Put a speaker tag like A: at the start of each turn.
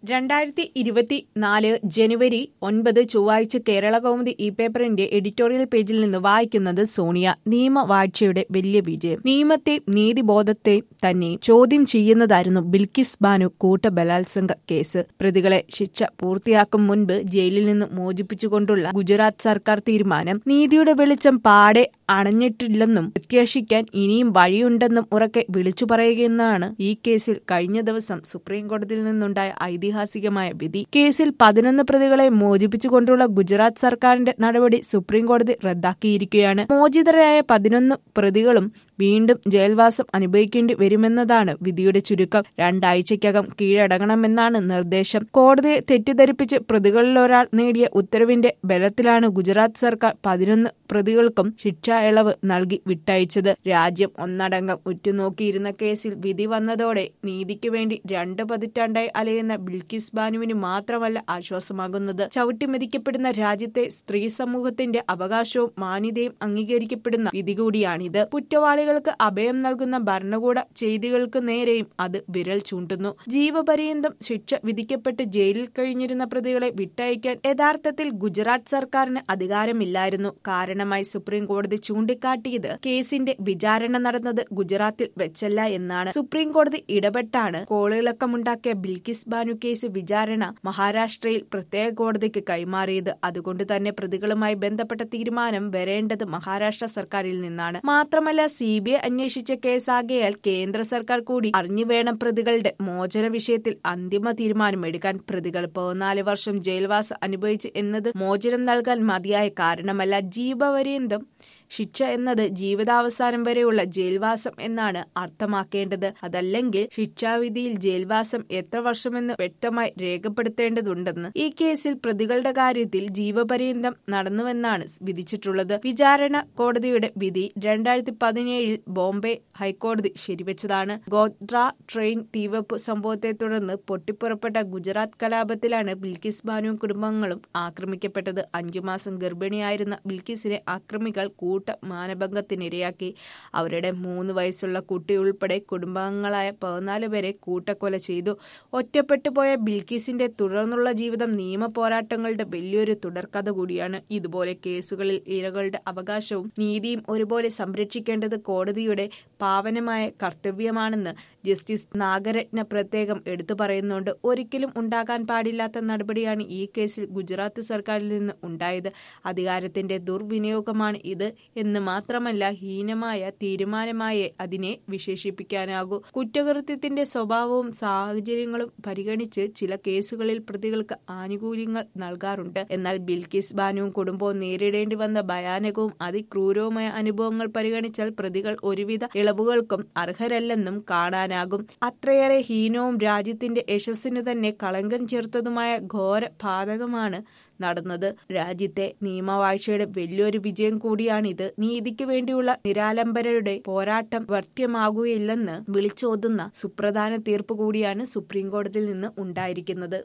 A: രണ്ടായിരത്തി ഇരുപത്തിനാല് ജനുവരി ഒൻപത് ചൊവ്വാഴ്ച കേരള കൗമുദി ഈ പേപ്പറിന്റെ എഡിറ്റോറിയൽ പേജിൽ നിന്ന് വായിക്കുന്നത് സോണിയ നിയമവാഴ്ചയുടെ വലിയ വിജയം നിയമത്തെ നീതിബോധത്തെ തന്നെ ചോദ്യം ചെയ്യുന്നതായിരുന്നു ബിൽക്കിസ് ബാനു കൂട്ട ബലാത്സംഗ കേസ് പ്രതികളെ ശിക്ഷ പൂർത്തിയാക്കും മുൻപ് ജയിലിൽ നിന്ന് മോചിപ്പിച്ചുകൊണ്ടുള്ള ഗുജറാത്ത് സർക്കാർ തീരുമാനം നീതിയുടെ വെളിച്ചം പാടെ അണഞ്ഞിട്ടില്ലെന്നും പ്രത്യാശിക്കാൻ ഇനിയും വഴിയുണ്ടെന്നും ഉറക്കെ വിളിച്ചു പറയുകയെന്നാണ് ഈ കേസിൽ കഴിഞ്ഞ ദിവസം സുപ്രീം കോടതിയിൽ നിന്നുണ്ടായ ഐതിഹാസികമായ വിധി കേസിൽ പതിനൊന്ന് പ്രതികളെ മോചിപ്പിച്ചുകൊണ്ടുള്ള ഗുജറാത്ത് സർക്കാരിന്റെ നടപടി സുപ്രീം കോടതി റദ്ദാക്കിയിരിക്കുകയാണ് മോചിതരായ പതിനൊന്ന് പ്രതികളും വീണ്ടും ജയിൽവാസം അനുഭവിക്കേണ്ടി വരുമെന്നതാണ് വിധിയുടെ ചുരുക്കം രണ്ടാഴ്ചയ്ക്കകം കീഴടങ്ങണമെന്നാണ് നിർദ്ദേശം കോടതിയെ തെറ്റിദ്ധരിപ്പിച്ച് പ്രതികളിലൊരാൾ നേടിയ ഉത്തരവിന്റെ ബലത്തിലാണ് ഗുജറാത്ത് സർക്കാർ പതിനൊന്ന് പ്രതികൾക്കും ശിക്ഷാ ഇളവ് നൽകി വിട്ടയച്ചത് രാജ്യം ഒന്നടങ്കം ഉറ്റുനോക്കിയിരുന്ന കേസിൽ വിധി വന്നതോടെ നീതിക്ക് വേണ്ടി രണ്ട് പതിറ്റാണ്ടായി അലയുന്ന ബിൽക്കിസ് ബാനുവിന് മാത്രമല്ല ആശ്വാസമാകുന്നത് ചവിട്ടിമെതിക്കപ്പെടുന്ന രാജ്യത്തെ സ്ത്രീ സമൂഹത്തിന്റെ അവകാശവും മാന്യതയും അംഗീകരിക്കപ്പെടുന്ന വിധി കൂടിയാണിത് കുറ്റവാളികൾക്ക് അഭയം നൽകുന്ന ഭരണകൂട ചെയ്തികൾക്ക് നേരെയും അത് വിരൽ ചൂണ്ടുന്നു ജീവപര്യന്തം ശിക്ഷ വിധിക്കപ്പെട്ട് ജയിലിൽ കഴിഞ്ഞിരുന്ന പ്രതികളെ വിട്ടയക്കാൻ യഥാർത്ഥത്തിൽ ഗുജറാത്ത് സർക്കാരിന് അധികാരമില്ലായിരുന്നു കാരണമായി സുപ്രീം കോടതി ചൂണ്ടിക്കാട്ടിയത് കേസിന്റെ വിചാരണ നടന്നത് ഗുജറാത്തിൽ വെച്ചല്ല എന്നാണ് സുപ്രീം കോടതി ഇടപെട്ടാണ് കോളിളക്കമുണ്ടാക്കിയ ബിൽക്കിസ് ബാനു കേസ് വിചാരണ മഹാരാഷ്ട്രയിൽ പ്രത്യേക കോടതിക്ക് കൈമാറിയത് അതുകൊണ്ട് തന്നെ പ്രതികളുമായി ബന്ധപ്പെട്ട തീരുമാനം വരേണ്ടത് മഹാരാഷ്ട്ര സർക്കാരിൽ നിന്നാണ് മാത്രമല്ല സി ബി ഐ അന്വേഷിച്ച കേസാകയാൽ കേന്ദ്ര സർക്കാർ കൂടി അറിഞ്ഞു വേണം പ്രതികളുടെ മോചന വിഷയത്തിൽ അന്തിമ തീരുമാനമെടുക്കാൻ പ്രതികൾ പതിനാല് വർഷം ജയിൽവാസം അനുഭവിച്ച് എന്നത് മോചനം നൽകാൻ മതിയായ കാരണമല്ല ജീവപര്യന്തം ശിക്ഷ എന്നത് ജീവിതാവസാനം വരെയുള്ള ജയിൽവാസം എന്നാണ് അർത്ഥമാക്കേണ്ടത് അതല്ലെങ്കിൽ ശിക്ഷാവിധിയിൽ ജയിൽവാസം എത്ര വർഷമെന്ന് വ്യക്തമായി രേഖപ്പെടുത്തേണ്ടതുണ്ടെന്ന് ഈ കേസിൽ പ്രതികളുടെ കാര്യത്തിൽ ജീവപര്യന്തം നടന്നുവെന്നാണ് വിധിച്ചിട്ടുള്ളത് വിചാരണ കോടതിയുടെ വിധി രണ്ടായിരത്തി പതിനേഴിൽ ബോംബെ ഹൈക്കോടതി ശരിവെച്ചതാണ് ഗോദ്ര ട്രെയിൻ തീവപ്പ് സംഭവത്തെ തുടർന്ന് പൊട്ടിപ്പുറപ്പെട്ട ഗുജറാത്ത് കലാപത്തിലാണ് ബിൽക്കിസ് ബാനുവും കുടുംബങ്ങളും ആക്രമിക്കപ്പെട്ടത് അഞ്ചു മാസം ഗർഭിണിയായിരുന്ന ബിൽക്കിസിനെ ആക്രമികൾ കൂട്ട മാനഭംഗത്തിനിരയാക്കി അവരുടെ മൂന്ന് വയസ്സുള്ള കുട്ടി ഉൾപ്പെടെ കുടുംബാംഗങ്ങളായ പതിനാല് പേരെ കൂട്ടക്കൊല ചെയ്തു ഒറ്റപ്പെട്ടു പോയ ബിൽക്കിസിന്റെ തുടർന്നുള്ള ജീവിതം നിയമ പോരാട്ടങ്ങളുടെ വലിയൊരു തുടർക്കഥ കൂടിയാണ് ഇതുപോലെ കേസുകളിൽ ഇരകളുടെ അവകാശവും നീതിയും ഒരുപോലെ സംരക്ഷിക്കേണ്ടത് കോടതിയുടെ പാവനമായ കർത്തവ്യമാണെന്ന് ജസ്റ്റിസ് നാഗരത്ന പ്രത്യേകം എടുത്തു പറയുന്നുണ്ട് ഒരിക്കലും ഉണ്ടാകാൻ പാടില്ലാത്ത നടപടിയാണ് ഈ കേസിൽ ഗുജറാത്ത് സർക്കാരിൽ നിന്ന് ഉണ്ടായത് അധികാരത്തിന്റെ ദുർവിനിയോഗമാണ് ഇത് എന്ന് മാത്രമല്ല ഹീനമായ തീരുമാനമായി അതിനെ വിശേഷിപ്പിക്കാനാകൂ കുറ്റകൃത്യത്തിന്റെ സ്വഭാവവും സാഹചര്യങ്ങളും പരിഗണിച്ച് ചില കേസുകളിൽ പ്രതികൾക്ക് ആനുകൂല്യങ്ങൾ നൽകാറുണ്ട് എന്നാൽ ബിൽക്കിസ് ബാനുവും കുടുംബവും നേരിടേണ്ടി വന്ന ഭയാനകവും അതിക്രൂരവുമായ അനുഭവങ്ങൾ പരിഗണിച്ചാൽ പ്രതികൾ ഒരുവിധ ഇളവുകൾക്കും അർഹരല്ലെന്നും കാണാനാകും അത്രയേറെ ഹീനവും രാജ്യത്തിന്റെ യശസ്സിനു തന്നെ കളങ്കം ചേർത്തതുമായ ഘോര പാതകമാണ് നടന്നത് രാജ്യത്തെ നിയമവാഴ്ചയുടെ വലിയൊരു വിജയം കൂടിയാണിത് നീതിക്ക് വേണ്ടിയുള്ള നിരാലംബരരുടെ പോരാട്ടം വർത്യമാകുകയില്ലെന്ന് വിളിച്ചോതുന്ന സുപ്രധാന തീർപ്പ് കൂടിയാണ് സുപ്രീം കോടതിയിൽ നിന്ന് ഉണ്ടായിരിക്കുന്നത്